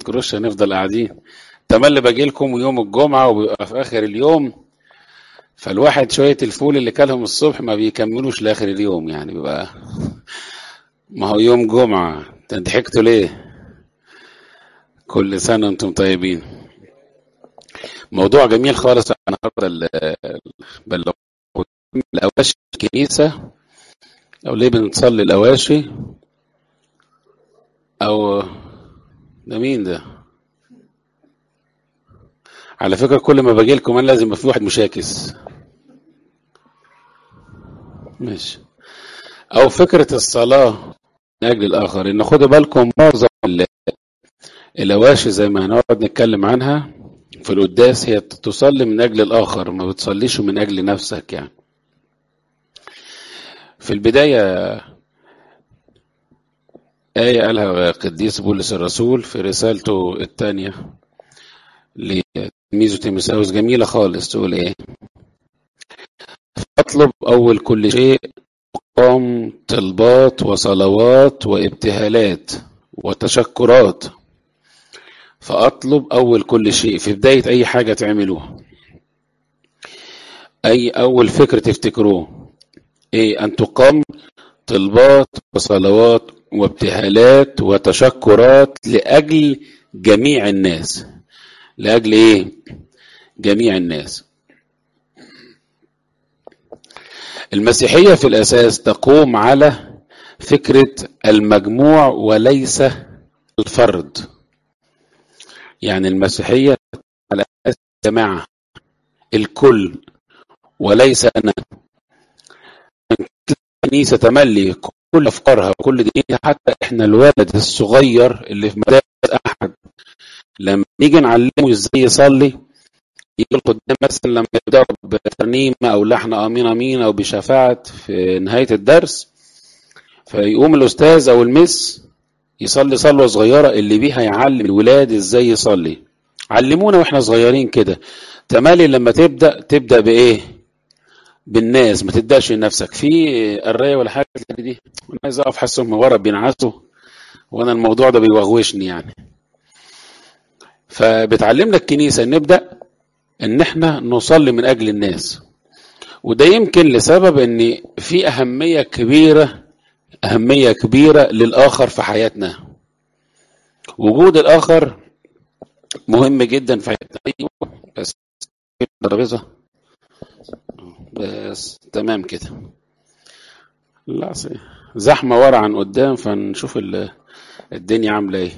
تفكروش هنفضل قاعدين تملي باجي لكم يوم الجمعة وبيبقى في آخر اليوم فالواحد شوية الفول اللي كلهم الصبح ما بيكملوش لآخر اليوم يعني بيبقى ما هو يوم جمعة انت ضحكتوا ليه؟ كل سنة وانتم طيبين موضوع جميل خالص النهارده بل الأواشي الكنيسة أو ليه بنصلي الأواشي أو ده مين ده؟ على فكرة كل ما باجي لكم أنا لازم يبقى في واحد مشاكس ماشي أو فكرة الصلاة من أجل الآخر إن خدوا بالكم معظم الأواشي زي ما هنقعد نتكلم عنها في القداس هي تصلي من أجل الآخر ما بتصليش من أجل نفسك يعني في البداية آية قالها قديس بولس الرسول في رسالته الثانية لتلميذه تيموثاوس جميلة خالص تقول إيه؟ فاطلب أول كل شيء مقام طلبات وصلوات وابتهالات وتشكرات فأطلب أول كل شيء في بداية أي حاجة تعملوها أي أول فكر تفتكروه إيه أن تقام طلبات وصلوات وابتهالات وتشكرات لأجل جميع الناس لأجل إيه جميع الناس المسيحية في الأساس تقوم على فكرة المجموع وليس الفرد يعني المسيحية على أساس الجماعة الكل وليس أنا الكنيسة تملي كل أفكارها وكل دينها حتى إحنا الولد الصغير اللي في مدارس أحد لما نيجي نعلمه إزاي يصلي يجي القدام مثلا لما يبدأ بترنيمة أو لحن آمين آمين أو بشفاعة في نهاية الدرس فيقوم الأستاذ أو المس يصلي صلوة صغيرة اللي بيها يعلم الولاد ازاي يصلي علمونا واحنا صغيرين كده تمالي لما تبدأ تبدأ بإيه بالناس ما تبدأش لنفسك في قراية ولا حاجة دي أنا عايز أقف حاسهم من ورا بينعسوا وأنا الموضوع ده بيوغوشني يعني فبتعلمنا الكنيسة نبدأ إن إحنا نصلي من أجل الناس وده يمكن لسبب إن في أهمية كبيرة أهمية كبيرة للآخر في حياتنا وجود الآخر مهم جدا في حياتنا أيوة بس الترابيزة بس تمام كده لا زحمة ورا عن قدام فنشوف الدنيا عاملة ايه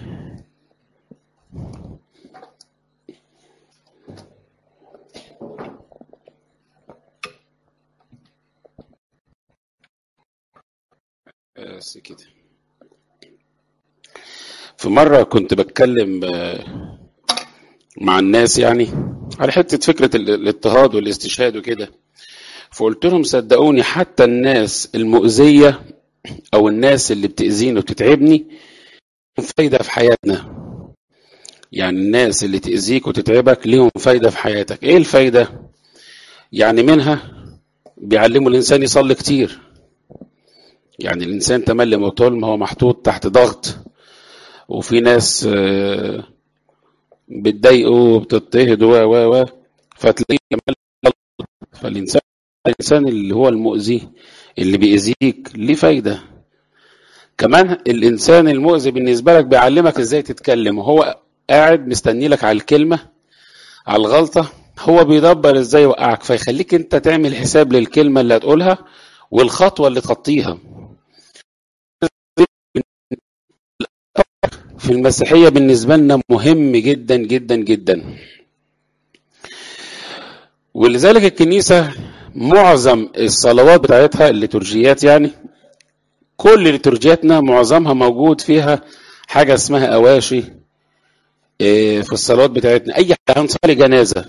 بس كده في مرة كنت بتكلم مع الناس يعني على حتة فكرة الاضطهاد والاستشهاد وكده فقلت لهم صدقوني حتى الناس المؤذية أو الناس اللي بتأذيني وبتتعبني فايدة في حياتنا يعني الناس اللي تأذيك وتتعبك ليهم فايدة في حياتك إيه الفايدة؟ يعني منها بيعلموا الإنسان يصلي كتير يعني الإنسان تملي ما طول ما هو محطوط تحت ضغط وفي ناس بتضايقه وبتضطهد و و و فتلاقيه فالإنسان الإنسان اللي هو المؤذي اللي بيأذيك ليه فايدة كمان الإنسان المؤذي بالنسبة لك بيعلمك إزاي تتكلم وهو قاعد مستني لك على الكلمة على الغلطة هو بيدبر إزاي يوقعك فيخليك أنت تعمل حساب للكلمة اللي هتقولها والخطوة اللي تخطيها في المسيحية بالنسبة لنا مهم جدا جدا جدا ولذلك الكنيسة معظم الصلوات بتاعتها الليتورجيات يعني كل ليتورجياتنا معظمها موجود فيها حاجة اسمها أواشي في الصلوات بتاعتنا أي حاجة هنصلي جنازة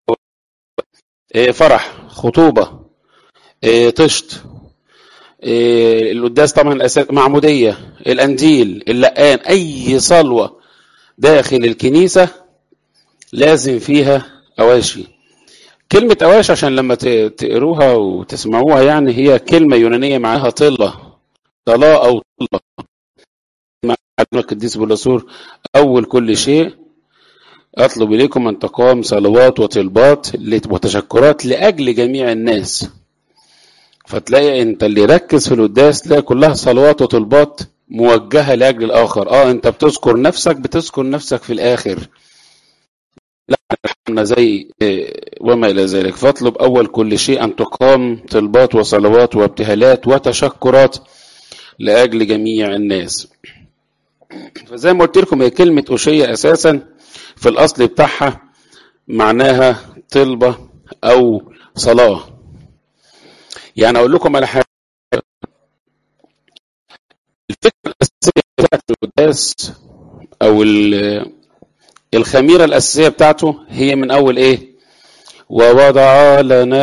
فرح خطوبة طشت القداس طبعا الأساس معمودية الأنديل اللقان أي صلوة داخل الكنيسة لازم فيها أواشي كلمة أواشي عشان لما تقروها وتسمعوها يعني هي كلمة يونانية معاها طلة طلاء أو طلة القديس بولاسور أول كل شيء أطلب إليكم أن تقام صلوات وطلبات وتشكرات لأجل جميع الناس فتلاقي أنت اللي ركز في القداس تلاقي كلها صلوات وطلبات موجهة لأجل الآخر آه أنت بتذكر نفسك بتذكر نفسك في الآخر لا احنا زي وما إلى ذلك فاطلب أول كل شيء أن تقام طلبات وصلوات وابتهالات وتشكرات لأجل جميع الناس فزي ما قلت لكم هي كلمة أشية أساسا في الأصل بتاعها معناها طلبة أو صلاة يعني أقول لكم على حاجة الفكرة الأساسية بتاعت القداس أو الخميرة الأساسية بتاعته هي من أول إيه ووضع لنا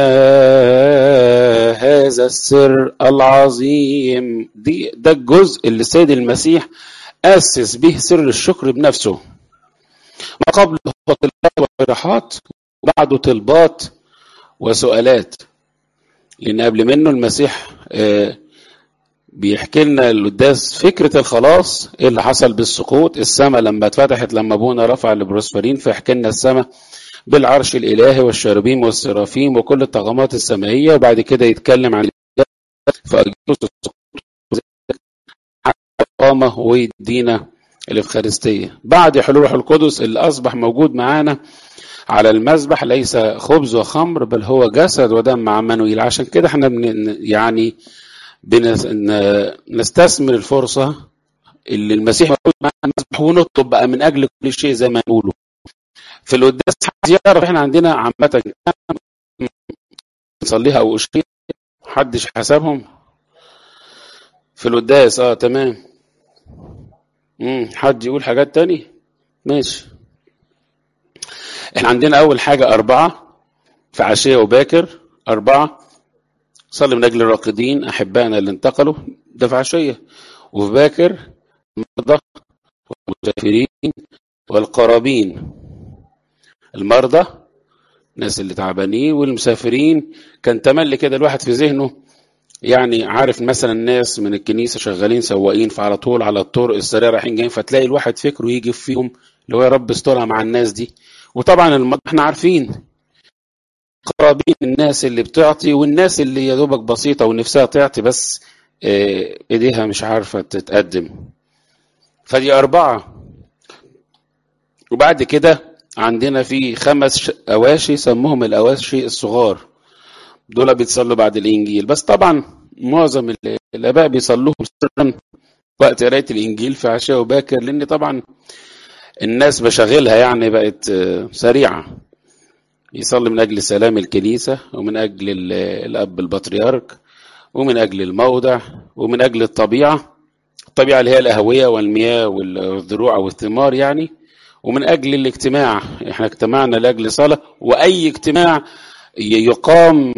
هذا السر العظيم دي ده الجزء اللي السيد المسيح أسس به سر الشكر بنفسه ما قبله هو طلبات وفرحات وبعده طلبات وسؤالات لأن قبل منه المسيح بيحكي لنا القداس فكرة الخلاص ايه اللي حصل بالسقوط السماء لما اتفتحت لما ابونا رفع البروسفرين فيحكي لنا السماء بالعرش الالهي والشرابيم والسرافيم وكل الطغمات السمائيه وبعد كده يتكلم عن فاجلس القامه ويدينا الافخارستيه بعد حلول الروح القدس اللي اصبح موجود معانا على المذبح ليس خبز وخمر بل هو جسد ودم عمانويل عشان كده احنا يعني بنستثمر الفرصة اللي المسيح موجود معنا المسبح ونطلب بقى من أجل كل شيء زي ما يقولوا في القداس حد يعرف احنا عندنا عامة نصليها أو أشكي حدش حسبهم في القداس اه تمام مم. حد يقول حاجات تاني ماشي احنا عندنا أول حاجة أربعة في عشية وباكر أربعة صلي من أجل الراقدين أحبائنا اللي انتقلوا ده في عشية وفي باكر المرضى والمسافرين والقرابين المرضى الناس اللي تعبانين والمسافرين كان تملي كده الواحد في ذهنه يعني عارف مثلا الناس من الكنيسة شغالين سواقين فعلى طول على الطرق السريع رايحين جايين فتلاقي الواحد فكره يجي فيهم اللي هو يا رب استرها مع الناس دي وطبعا المرضى احنا عارفين قرابين الناس اللي بتعطي والناس اللي يا دوبك بسيطه ونفسها تعطي بس ايديها مش عارفه تتقدم فدي اربعه وبعد كده عندنا في خمس اواشي سموهم الاواشي الصغار دول بيتصلوا بعد الانجيل بس طبعا معظم الاباء بيصلوهم سرا وقت قرايه الانجيل في عشاء وباكر لان طبعا الناس بشغلها يعني بقت سريعه يصلي من أجل سلام الكنيسة ومن أجل الأب البطريرك ومن أجل الموضع ومن أجل الطبيعة الطبيعة اللي هي الأهوية والمياه والذروع والثمار يعني ومن أجل الاجتماع احنا اجتمعنا لأجل صلاة وأي اجتماع يقام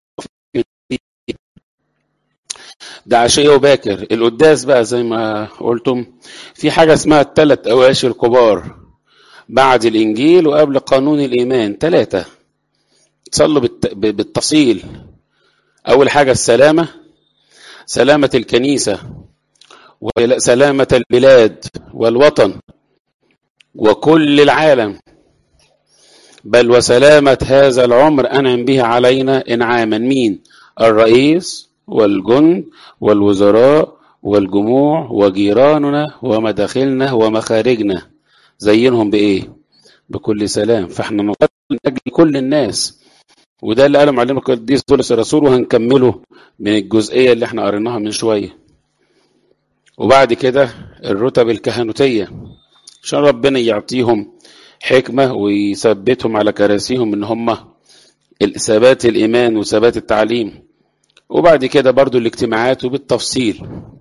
ده عشية وباكر القداس بقى زي ما قلتم في حاجة اسمها الثلاث أواشي الكبار بعد الإنجيل وقبل قانون الإيمان ثلاثة تصلوا بالتفصيل أول حاجة السلامة سلامة الكنيسة وسلامة البلاد والوطن وكل العالم بل وسلامة هذا العمر أنعم به علينا إنعاما مين الرئيس والجند والوزراء والجموع وجيراننا ومداخلنا ومخارجنا زينهم بإيه بكل سلام فاحنا نقدم من أجل كل الناس وده اللي قاله معلم القديس بولس الرسول وهنكمله من الجزئية اللي احنا قريناها من شوية وبعد كده الرتب الكهنوتية عشان ربنا يعطيهم حكمة ويثبتهم على كراسيهم ان هم ثبات الإيمان وثبات التعليم وبعد كده برضو الاجتماعات وبالتفصيل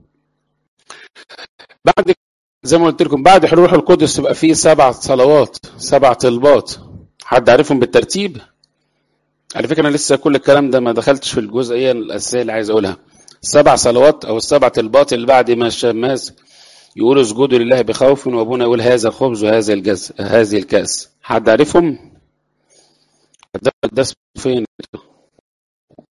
بعد زي ما قلت لكم بعد حلول القدس تبقى فيه سبع صلوات سبع طلبات حد عارفهم بالترتيب على فكره انا لسه كل الكلام ده ما دخلتش في الجزئيه الاساسيه اللي عايز اقولها السبع صلوات او السبع طلبات اللي بعد ما الشماس يقولوا اسجدوا لله بخوف وابونا يقول هذا الخبز وهذا الجز هذه الكاس حد عارفهم ده فين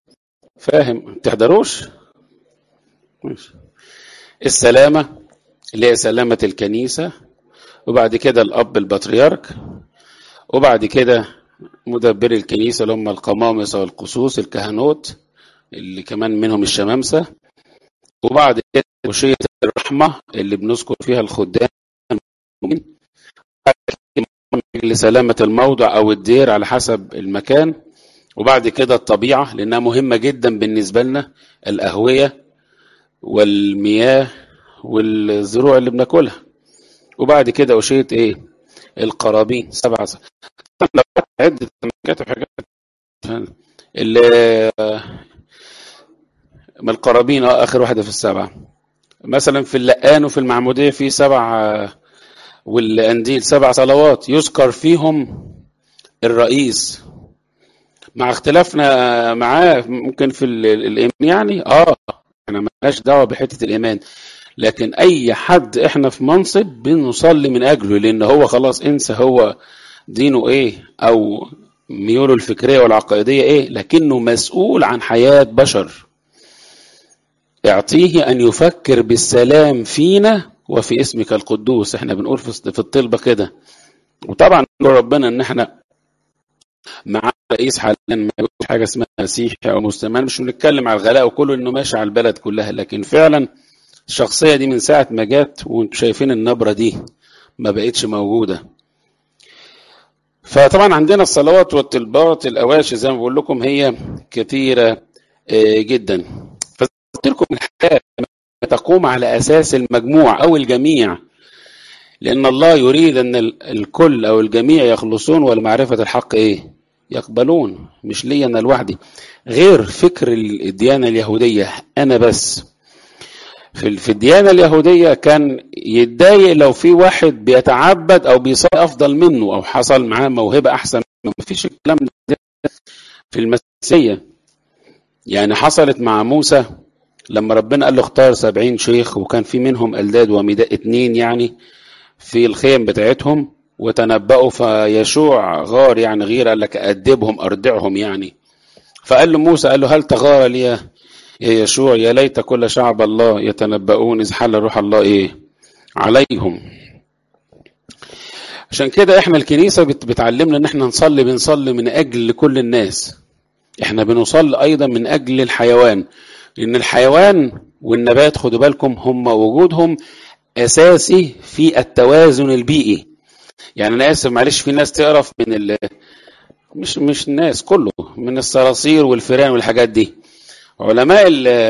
فاهم تحضروش ماشي السلامه اللي هي سلامة الكنيسة وبعد كده الأب البطريرك وبعد كده مدبري الكنيسة اللي هم القمامسة والقصوص الكهنوت اللي كمان منهم الشمامسة وبعد كده وشية الرحمة اللي بنذكر فيها الخدام لسلامة الموضع أو الدير على حسب المكان وبعد كده الطبيعة لأنها مهمة جدا بالنسبة لنا الأهوية والمياه والزروع اللي بناكلها وبعد كده أشية إيه القرابين سبعة عدة مكاتب حاجات اللي من القرابين آخر واحدة في السبعة مثلا في اللقان وفي المعمودية في سبع والأنديل سبع صلوات يذكر فيهم الرئيس مع اختلافنا معاه ممكن في الإيمان يعني اه احنا مالناش دعوة بحتة الإيمان لكن أي حد احنا في منصب بنصلي من أجله لأن هو خلاص انسى هو دينه ايه أو ميوله الفكرية والعقائدية ايه لكنه مسؤول عن حياة بشر اعطيه أن يفكر بالسلام فينا وفي اسمك القدوس احنا بنقول في الطلبة كده وطبعا نقول ربنا ان احنا مع رئيس حاليا ما يقولش حاجه اسمها مسيحي او مسلمان مش بنتكلم على الغلاء وكله انه ماشي على البلد كلها لكن فعلا الشخصيه دي من ساعه ما جت وانتم شايفين النبره دي ما بقتش موجوده فطبعا عندنا الصلوات والطلبات الاواشي زي ما بقول لكم هي كثيره جدا فقلت لكم الحياه تقوم على اساس المجموع او الجميع لان الله يريد ان الكل او الجميع يخلصون ولمعرفه الحق ايه يقبلون مش لي انا لوحدي غير فكر الديانه اليهوديه انا بس في في الديانه اليهوديه كان يتضايق لو في واحد بيتعبد او بيصلي افضل منه او حصل معاه موهبه احسن منه مفيش الكلام ده في المسيحيه يعني حصلت مع موسى لما ربنا قال له اختار سبعين شيخ وكان في منهم ألداد وميداء اتنين يعني في الخيم بتاعتهم وتنبأوا فيشوع غار يعني غير قال لك أدبهم أردعهم يعني فقال له موسى قال له هل تغار لي يا يشوع يا ليت كل شعب الله يتنبؤون إذ حل روح الله إيه عليهم عشان كده احنا الكنيسة بتعلمنا ان احنا نصلي بنصلي من اجل كل الناس احنا بنصلي ايضا من اجل الحيوان لان الحيوان والنبات خدوا بالكم هم وجودهم اساسي في التوازن البيئي يعني انا اسف معلش في ناس تقرف من ال مش مش الناس كله من الصراصير والفئران والحاجات دي علماء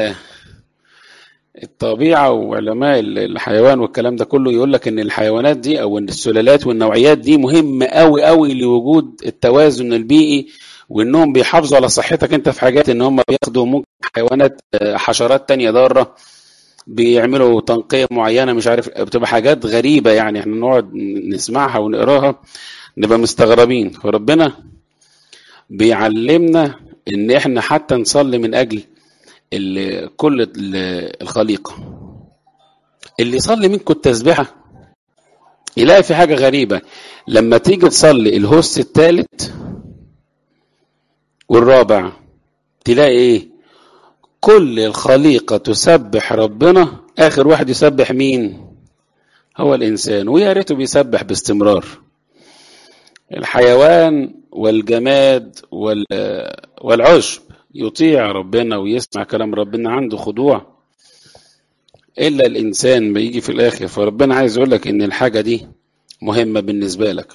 الطبيعه وعلماء الحيوان والكلام ده كله يقول لك ان الحيوانات دي او ان السلالات والنوعيات دي مهمه قوي قوي لوجود التوازن البيئي وانهم بيحافظوا على صحتك انت في حاجات ان هم بياخدوا ممكن حيوانات حشرات تانية ضاره بيعملوا تنقية معينة مش عارف بتبقى حاجات غريبة يعني احنا نقعد نسمعها ونقراها نبقى مستغربين فربنا بيعلمنا ان احنا حتى نصلي من اجل كل الخليقة اللي يصلي منكم التسبيحة يلاقي في حاجة غريبة لما تيجي تصلي الهوس الثالث والرابع تلاقي ايه كل الخليقة تسبح ربنا آخر واحد يسبح مين هو الإنسان ويا ريته بيسبح باستمرار الحيوان والجماد والعشب يطيع ربنا ويسمع كلام ربنا عنده خضوع إلا الإنسان بيجي في الآخر فربنا عايز يقول لك إن الحاجة دي مهمة بالنسبة لك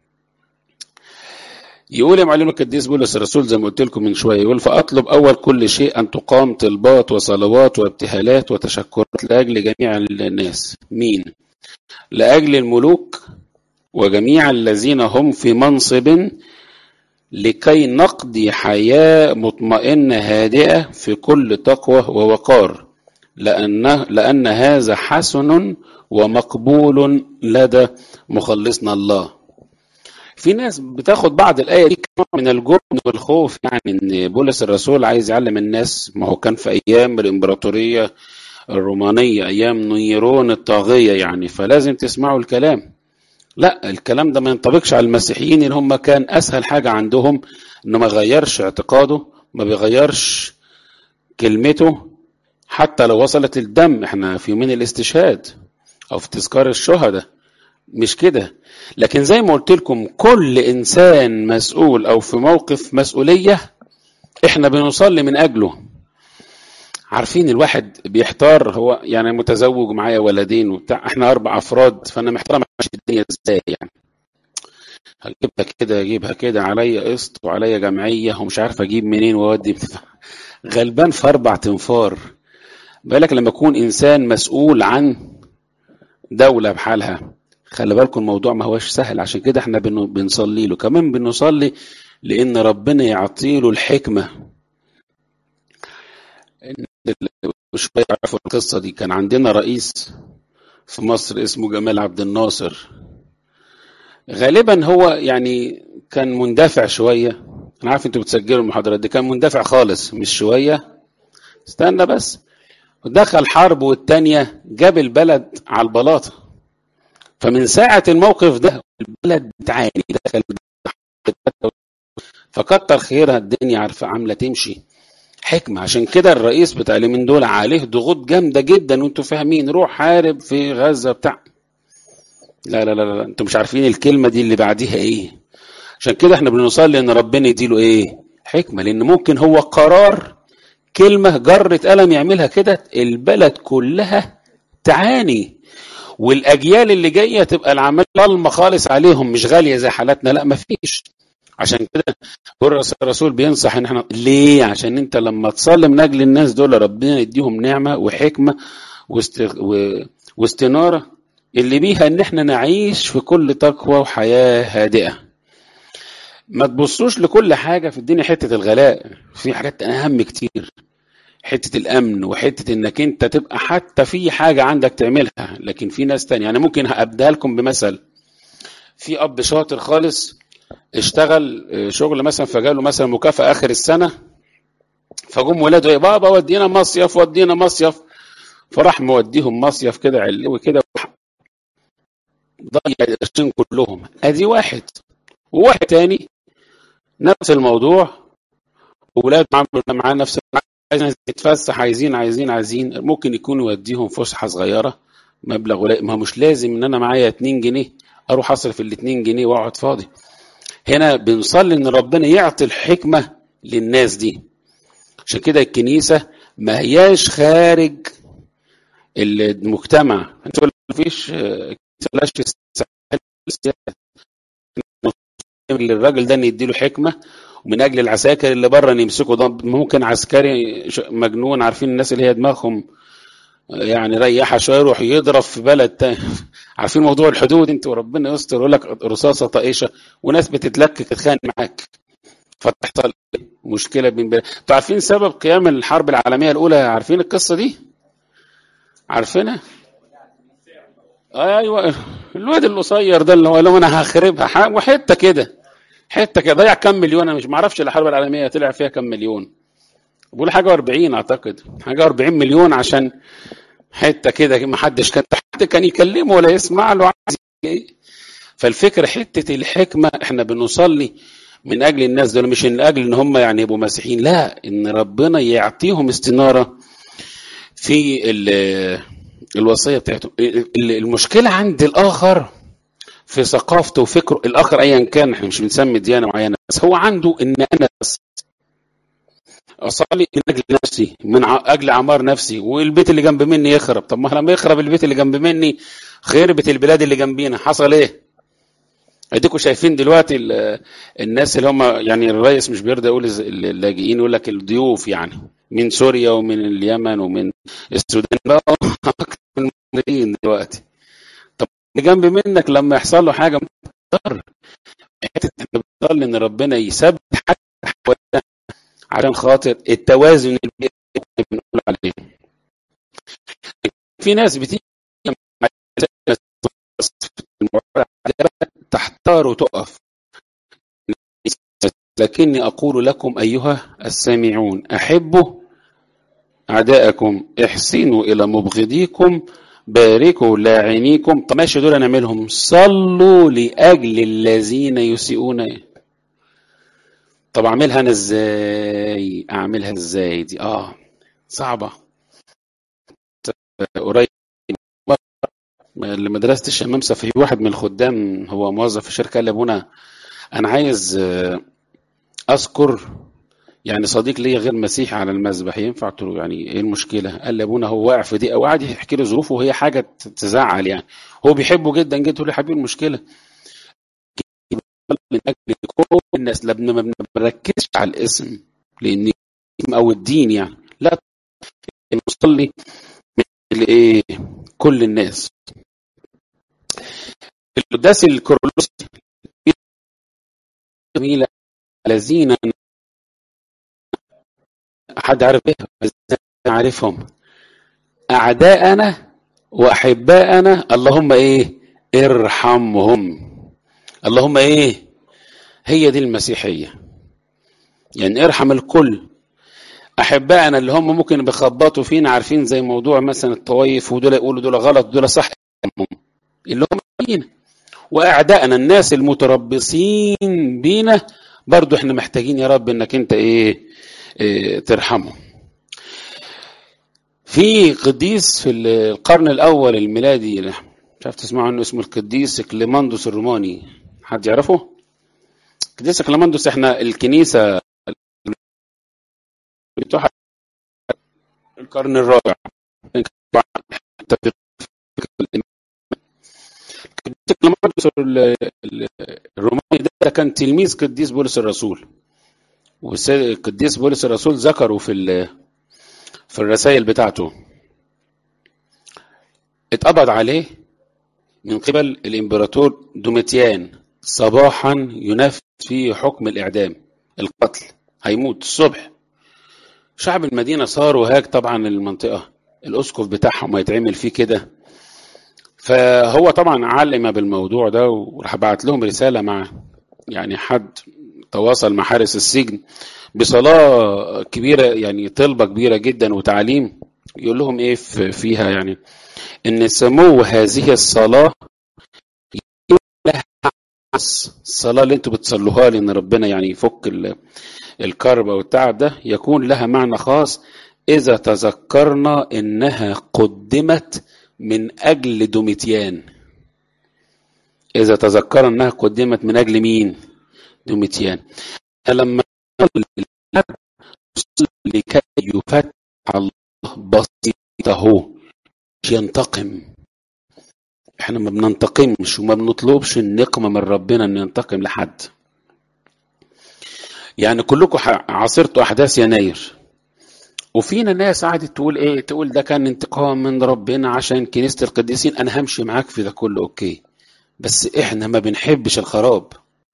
يقول يا معلم القديس بولس الرسول زي ما قلت لكم من شويه يقول فاطلب اول كل شيء ان تقام طلبات وصلوات وابتهالات وتشكرات لاجل جميع الناس مين لاجل الملوك وجميع الذين هم في منصب لكي نقضي حياه مطمئنه هادئه في كل تقوى ووقار لأن لأن هذا حسن ومقبول لدى مخلصنا الله في ناس بتاخد بعض الآية دي من الجبن والخوف يعني إن بولس الرسول عايز يعلم الناس ما هو كان في أيام الإمبراطورية الرومانية أيام نيرون الطاغية يعني فلازم تسمعوا الكلام لا الكلام ده ما ينطبقش على المسيحيين اللي هم كان أسهل حاجة عندهم إنه ما يغيرش اعتقاده ما بيغيرش كلمته حتى لو وصلت الدم احنا في يومين الاستشهاد او في تذكار الشهداء مش كده لكن زي ما قلت لكم كل انسان مسؤول او في موقف مسؤوليه احنا بنصلي من اجله عارفين الواحد بيحتار هو يعني متزوج معايا ولدين وبتاع احنا اربع افراد فانا محتار ماشي الدنيا ازاي يعني هجيبها كده اجيبها كده عليا قسط وعليا جمعيه ومش عارف اجيب منين واودي غلبان في اربع تنفار بالك لما يكون انسان مسؤول عن دوله بحالها خلي بالكم الموضوع ما هوش سهل عشان كده احنا بنصلي له كمان بنصلي لان ربنا يعطي له الحكمه شويه يعرفوا القصه دي كان عندنا رئيس في مصر اسمه جمال عبد الناصر غالبا هو يعني كان مندفع شويه انا عارف انتوا بتسجلوا المحاضرات دي كان مندفع خالص مش شويه استنى بس ودخل حرب والتانية جاب البلد على البلاطه فمن ساعة الموقف ده البلد بتعاني دخل فكتر خيرها الدنيا عارفة عاملة تمشي حكمة عشان كده الرئيس بتاع اليومين دول عليه ضغوط جامدة جدا وانتوا فاهمين روح حارب في غزة بتاع لا لا لا لا انتوا مش عارفين الكلمة دي اللي بعديها ايه عشان كده احنا بنصلي ان ربنا يديله ايه حكمة لان ممكن هو قرار كلمة جرة قلم يعملها كده البلد كلها تعاني والاجيال اللي جايه تبقى العمل ظلمه خالص عليهم مش غاليه زي حالاتنا لا مفيش عشان كده الرسول بينصح ان احنا ليه عشان انت لما تصلي من اجل الناس دول ربنا يديهم نعمه وحكمه واست... و... واستناره اللي بيها ان احنا نعيش في كل تقوى وحياه هادئه ما تبصوش لكل حاجه في الدنيا حته الغلاء في حاجات اهم كتير حته الامن وحته انك انت تبقى حتى في حاجه عندك تعملها لكن في ناس تانية يعني ممكن ابديها لكم بمثل في اب شاطر خالص اشتغل شغل مثلا فجاله مثلا مكافاه اخر السنه فجم ولاده يا بابا ودينا مصيف ودينا مصيف فراح موديهم مصيف كده علوي كده ضيع القرشين كلهم ادي واحد وواحد تاني نفس الموضوع وولاده عملوا معاه نفس عايزين يتفسح عايزين عايزين عايزين ممكن يكون يوديهم فسحه صغيره مبلغ قليل ما مش لازم ان انا معايا 2 جنيه اروح اصرف ال 2 جنيه واقعد فاضي هنا بنصلي ان ربنا يعطي الحكمه للناس دي عشان كده الكنيسه ما هياش خارج المجتمع انتوا ما فيش بلاش للراجل ده ان يديله حكمه ومن اجل العساكر اللي بره ان يمسكوا ضب ممكن عسكري مجنون عارفين الناس اللي هي دماغهم يعني ريحه شويه يروح يضرب في بلد تاني عارفين موضوع الحدود انت وربنا يستر يقول لك رصاصه طائشه وناس بتتلكك تتخانق معاك فتحصل مشكله بين بلد انتوا عارفين سبب قيام الحرب العالميه الاولى عارفين القصه دي عارفينها ايوه الواد القصير ده اللي هو لو انا هخربها وحته كده حته كده ضيع كام مليون انا مش معرفش الحرب العالميه طلع فيها كام مليون بقول حاجه و40 اعتقد حاجه 40 مليون عشان حته كده ما حدش كان حد كان يكلمه ولا يسمع له عايز ايه فالفكره حته الحكمه احنا بنصلي من اجل الناس دول مش من اجل ان هم يعني يبقوا مسيحيين لا ان ربنا يعطيهم استناره في الوصيه بتاعتهم المشكله عند الاخر في ثقافته وفكره الاخر ايا كان احنا مش بنسمي ديانه معينه بس هو عنده ان انا بس اصلي من اجل نفسي من اجل اعمار نفسي والبيت اللي جنب مني يخرب طب ما لما يخرب البيت اللي جنب مني خربت البلاد اللي جنبينا حصل ايه اديكم شايفين دلوقتي الناس اللي هم يعني الرئيس مش بيرضى يقول اللاجئين يقول لك الضيوف يعني من سوريا ومن اليمن ومن السودان بقى اكتر من المصريين دلوقتي طب اللي جنب منك لما يحصل له حاجه مضطر حته احنا بنصلي ان ربنا يثبت حتى حوالينا عشان خاطر التوازن اللي بنقول عليه في ناس بتيجي تحتار وتقف لكني أقول لكم أيها السامعون أحبوا أعداءكم احسنوا إلى مبغضيكم باركوا لاعنيكم طب ماشي دول نعملهم صلوا لأجل الذين يسيئون طب أعملها أنا إزاي أعملها إزاي دي آه صعبة قريب لمدرسه الشمامسه في واحد من الخدام هو موظف في شركه قال لابونا انا عايز آه، اذكر يعني صديق ليا غير مسيحي على المذبح ينفع قلت له يعني ايه المشكله؟ قال لي ابونا هو واقع في دي او قعد يحكي لي ظروفه وهي حاجه تزعل يعني هو بيحبه جدا جدا قلت له يا حبيبي المشكله من اجل كل الناس لما ما بنركزش على الاسم لان الاسم او الدين يعني لا نصلي من أجل ايه كل الناس القداس الكورولوسي جميلة الذين حد عارف ايه عارفهم اعداءنا واحباءنا اللهم ايه ارحمهم اللهم ايه هي دي المسيحيه يعني ارحم الكل احبائنا اللي هم ممكن بيخبطوا فينا عارفين زي موضوع مثلا الطوايف ودول يقولوا دول غلط دول صح اللي هم فينا واعدائنا الناس المتربصين بينا برضو احنا محتاجين يا رب انك انت ايه, إيه ترحمهم في قديس في القرن الاول الميلادي مش عارف تسمعوا عنه اسمه القديس كليماندوس الروماني حد يعرفه قديس كليماندوس احنا الكنيسه بتوع القرن الرابع الروماني ده كان تلميذ قديس بولس الرسول والقديس بولس الرسول ذكره في في الرسائل بتاعته اتقبض عليه من قبل الامبراطور دوميتيان صباحا ينفذ فيه حكم الاعدام القتل هيموت الصبح شعب المدينة صار وهاج طبعا المنطقة الأسقف بتاعهم هيتعمل فيه كده فهو طبعا علم بالموضوع ده وراح بعت لهم رسالة مع يعني حد تواصل مع حارس السجن بصلاة كبيرة يعني طلبة كبيرة جدا وتعليم يقول لهم ايه فيها يعني ان سمو هذه الصلاة لها الصلاة اللي انتوا بتصلوها لان ربنا يعني يفك الكرب او التعب ده يكون لها معنى خاص اذا تذكرنا انها قدمت من اجل دوميتيان اذا تذكرنا انها قدمت من اجل مين دوميتيان لما لكي يفتح الله بسيطه ينتقم احنا ما بننتقمش وما بنطلبش النقمه من ربنا ان ينتقم لحد يعني كلكم عاصرتوا احداث يناير وفينا ناس قعدت تقول ايه تقول ده كان انتقام من ربنا عشان كنيسه القديسين انا همشي معاك في ده كله اوكي بس احنا ما بنحبش الخراب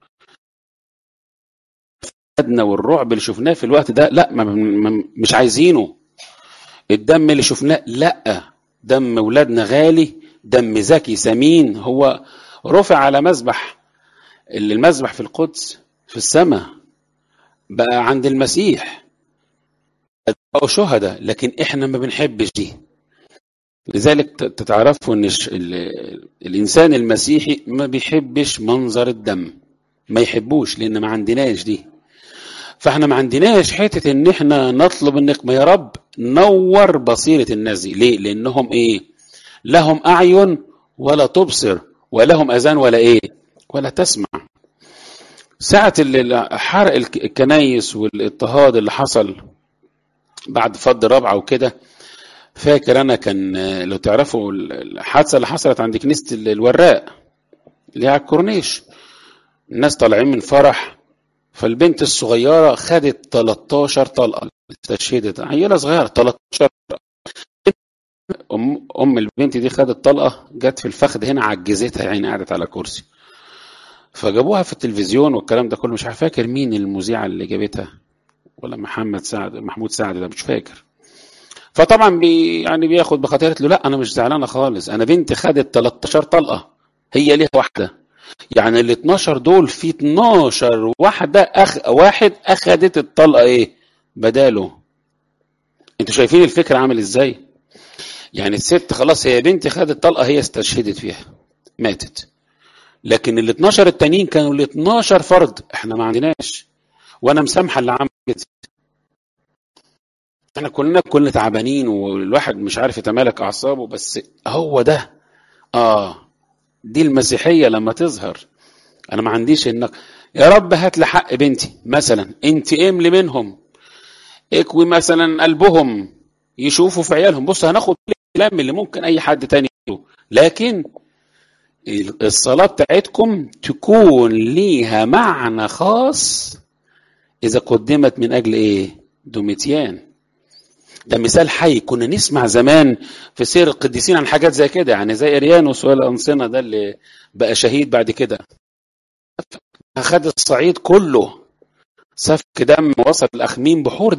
والرعب اللي شفناه في الوقت ده لا ما مش عايزينه الدم اللي شفناه لا دم ولادنا غالي دم ذكي ثمين هو رفع على مذبح اللي المذبح في القدس في السماء بقى عند المسيح بقوا شهداء لكن احنا ما بنحبش دي لذلك تتعرفوا ان الانسان المسيحي ما بيحبش منظر الدم ما يحبوش لان ما عندناش دي فاحنا ما عندناش حته ان احنا نطلب النقمه يا رب نور بصيره الناس دي ليه لانهم ايه لهم اعين ولا تبصر ولهم اذان ولا ايه ولا تسمع ساعة حرق الكنايس والاضطهاد اللي حصل بعد فض رابعة وكده فاكر أنا كان لو تعرفوا الحادثة اللي حصلت عند كنيسة الوراق اللي على الكورنيش الناس طالعين من فرح فالبنت الصغيرة خدت 13 طلقة استشهدت عيلة صغيرة 13 أم أم البنت دي خدت طلقة جت في الفخذ هنا عجزتها يعني قعدت على كرسي فجابوها في التلفزيون والكلام ده كله مش فاكر مين المذيعة اللي جابتها ولا محمد سعد محمود سعد ده مش فاكر فطبعا بي يعني بياخد بخاطر له لا انا مش زعلانه خالص انا بنتي خدت 13 طلقه هي ليها واحده يعني ال 12 دول في 12 واحده أخ واحد اخدت الطلقه ايه بداله انتوا شايفين الفكره عامل ازاي يعني الست خلاص هي بنتي خدت طلقه هي استشهدت فيها ماتت لكن ال 12 التانيين كانوا ال 12 فرد احنا ما عندناش وانا مسامحه اللي عمل كده احنا كلنا كلنا تعبانين والواحد مش عارف يتمالك اعصابه بس هو ده اه دي المسيحيه لما تظهر انا ما عنديش انك يا رب هات لي حق بنتي مثلا انتقم لي منهم اكوي مثلا قلبهم يشوفوا في عيالهم بص هناخد الكلام اللي ممكن اي حد تاني يقوله لكن الصلاة بتاعتكم تكون ليها معنى خاص إذا قدمت من أجل إيه؟ دوميتيان ده مثال حي كنا نسمع زمان في سير القديسين عن حاجات زي كده يعني زي إريانوس والأنصنة ده اللي بقى شهيد بعد كده أخد الصعيد كله سفك دم وصل الأخميم بحور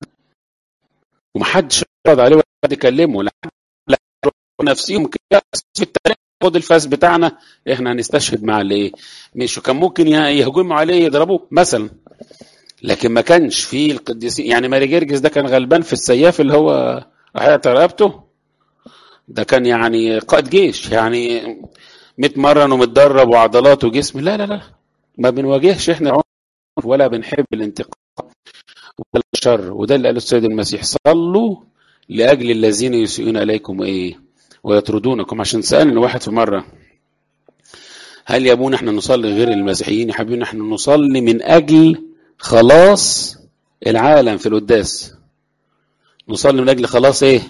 ومحدش يرد عليه ولا حد يكلمه لا نفسيهم كده في التاريخ خد الفاس بتاعنا احنا هنستشهد مع الايه مش كان ممكن يهجموا عليه يضربوه مثلا لكن ما كانش في القديسين يعني ماري جرجس ده كان غلبان في السياف اللي هو راح رقبته ده كان يعني قائد جيش يعني متمرن ومتدرب وعضلات وجسم لا لا لا ما بنواجهش احنا عنف ولا بنحب الانتقام ولا الشر وده اللي قاله السيد المسيح صلوا لاجل الذين يسيئون اليكم ايه ويطردونكم عشان سالني واحد في مره هل يا ابونا احنا نصلي غير المسيحيين يا حبيبي احنا نصلي من اجل خلاص العالم في القداس نصلي من اجل خلاص ايه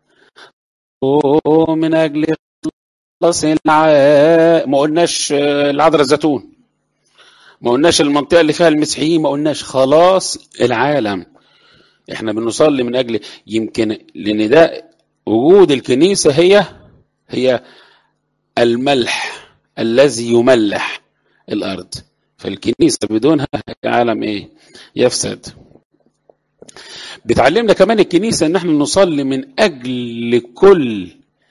من اجل خلاص العالم ما قلناش العذراء الزيتون ما قلناش المنطقه اللي فيها المسيحيين ما قلناش خلاص العالم احنا بنصلي من اجل يمكن لان ده وجود الكنيسه هي هي الملح الذي يملح الارض فالكنيسه بدونها العالم ايه يفسد بتعلمنا كمان الكنيسه ان احنا نصلي من اجل كل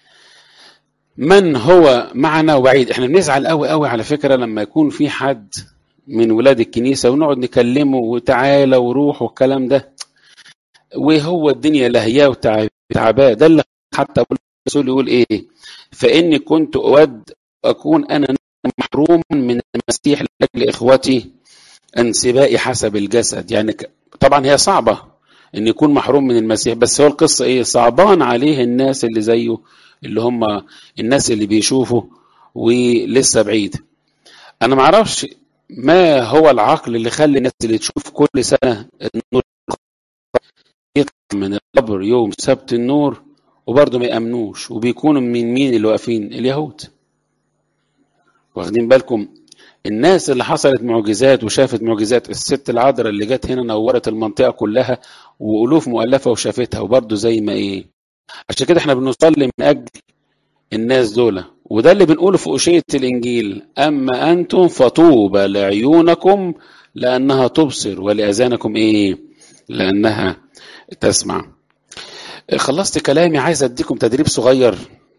من هو معنا وبعيد احنا بنزعل قوي قوي على فكره لما يكون في حد من ولاد الكنيسه ونقعد نكلمه وتعالى وروح والكلام ده وهو الدنيا لهياه وتعباه ده اللي حتى الرسول يقول ايه فاني كنت اود اكون انا محروم من المسيح لاجل اخوتي انسبائي حسب الجسد يعني طبعا هي صعبه ان يكون محروم من المسيح بس هو القصه ايه صعبان عليه الناس اللي زيه اللي هم الناس اللي بيشوفوا ولسه بعيد انا ما اعرفش ما هو العقل اللي خلي الناس اللي تشوف كل سنه النور يطلع من القبر يوم سبت النور وبرضه ما يامنوش وبيكونوا من مين اللي واقفين اليهود واخدين بالكم الناس اللي حصلت معجزات وشافت معجزات الست العذراء اللي جت هنا نورت المنطقه كلها والوف مؤلفه وشافتها وبرضه زي ما ايه عشان كده احنا بنصلي من اجل الناس دول وده اللي بنقوله في أشية الإنجيل أما أنتم فطوبى لعيونكم لأنها تبصر ولأذانكم إيه لأنها تسمع خلصت كلامي عايز أديكم تدريب صغير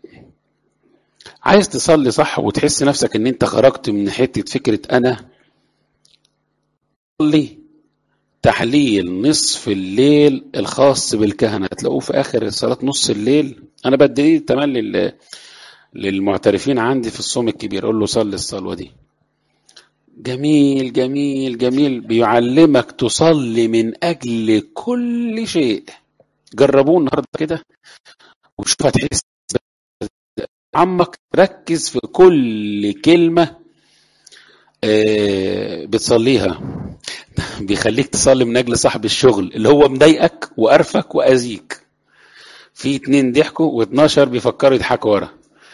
عايز تصلي صح وتحس نفسك ان انت خرجت من حتة فكرة انا صلي تحليل نصف الليل الخاص بالكهنة هتلاقوه في اخر صلاة نص الليل انا بدي تمام لل... للمعترفين عندي في الصوم الكبير اقول له صلي الصلوة دي جميل جميل جميل بيعلمك تصلي من اجل كل شيء جربوه النهارده كده وشوف هتحس عمك ركز في كل كلمة بتصليها بيخليك تصلي من أجل صاحب الشغل اللي هو مضايقك وقرفك وأذيك في اتنين ضحكوا و12 بيفكروا يضحكوا ورا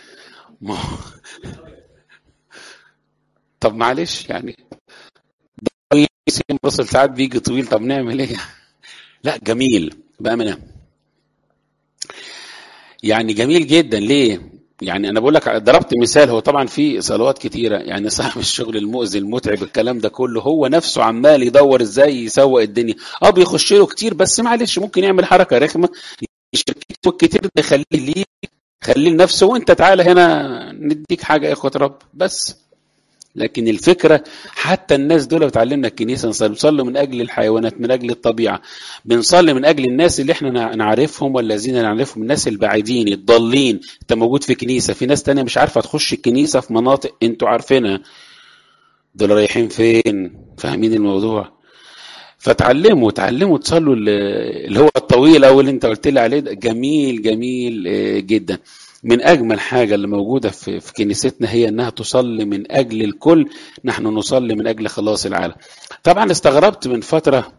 طب معلش يعني بصل ساعات بيجي طويل طب نعمل ايه لا جميل بأمانة يعني جميل جدا ليه يعني انا بقول لك ضربت مثال هو طبعا في صلوات كتيره يعني صاحب الشغل المؤذي المتعب الكلام ده كله هو نفسه عمال يدور ازاي يسوق الدنيا اه بيخش له كتير بس معلش ممكن يعمل حركه رخمه يشركه كتير ده يخليه ليه خليه لنفسه وانت تعالى هنا نديك حاجه يا اخوه رب بس لكن الفكره حتى الناس دول بتعلمنا الكنيسه نصلي بنصلي من اجل الحيوانات من اجل الطبيعه بنصلي من اجل الناس اللي احنا نعرفهم والذين نعرفهم الناس البعيدين الضالين انت موجود في كنيسه في ناس تانية مش عارفه تخش الكنيسه في مناطق انتوا عارفينها دول رايحين فين فاهمين الموضوع فتعلموا تعلموا تصلوا اللي هو الطويل او اللي انت قلت لي عليه ده جميل جميل جدا من أجمل حاجة اللي موجودة في, في كنيستنا هي أنها تصلي من أجل الكل نحن نصلي من أجل خلاص العالم طبعا استغربت من فترة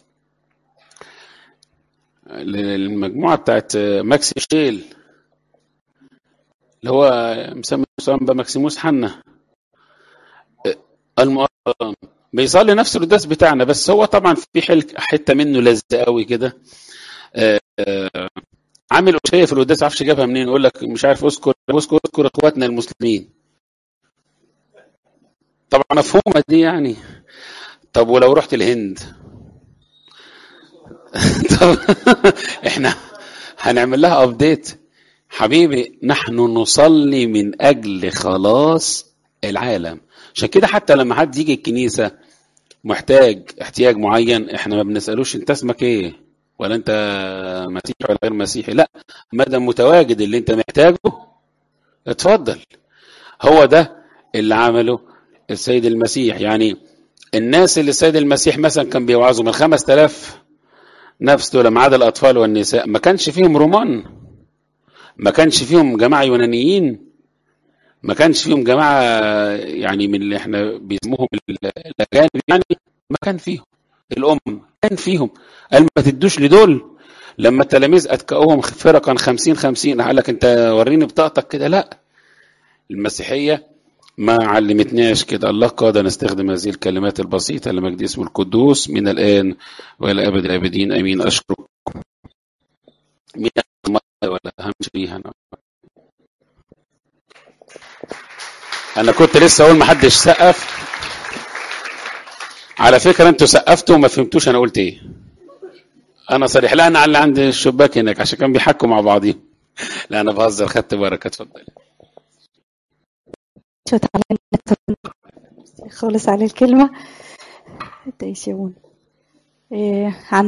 المجموعة بتاعت ماكسي شيل اللي هو مسمي ماكسيموس حنا الم... بيصلي نفس القداس بتاعنا بس هو طبعا في حل... حته منه لذة قوي كده آه... عامل أشياء في القداس عارفش جابها منين يقول لك مش عارف اذكر اذكر اذكر اخواتنا المسلمين طبعا مفهومه دي يعني طب ولو رحت الهند طب احنا هنعمل لها ابديت حبيبي نحن نصلي من اجل خلاص العالم عشان كده حتى لما حد يجي الكنيسه محتاج احتياج معين احنا ما بنسالوش انت اسمك ايه ولا انت مسيحي ولا غير مسيحي لا ما دام متواجد اللي انت محتاجه اتفضل هو ده اللي عمله السيد المسيح يعني الناس اللي السيد المسيح مثلا كان بيوعظوا من 5000 نفس دول ما عدا الاطفال والنساء ما كانش فيهم رومان ما كانش فيهم جماعه يونانيين ما كانش فيهم جماعه يعني من اللي احنا بيسموهم الاجانب يعني ما كان فيهم الام كان فيهم قال ما تدوش لدول لما التلاميذ اتكأوهم فرقا 50 50 قال لك انت وريني بطاقتك كده لا المسيحيه ما علمتناش كده الله قاد نستخدم هذه الكلمات البسيطه لمجد اسمه القدوس من الان والى ابد الابدين امين اشكركم مين ولا همش بيها انا انا كنت لسه اقول ما حدش سقف على فكره انتوا سقفتوا وما فهمتوش انا قلت ايه انا صريح لا انا على عند الشباك هناك عشان كانوا بيحكوا مع بعضهم لا انا بهزر خدت بركه اتفضل شوت على خالص على الكلمه تيشون إيه عن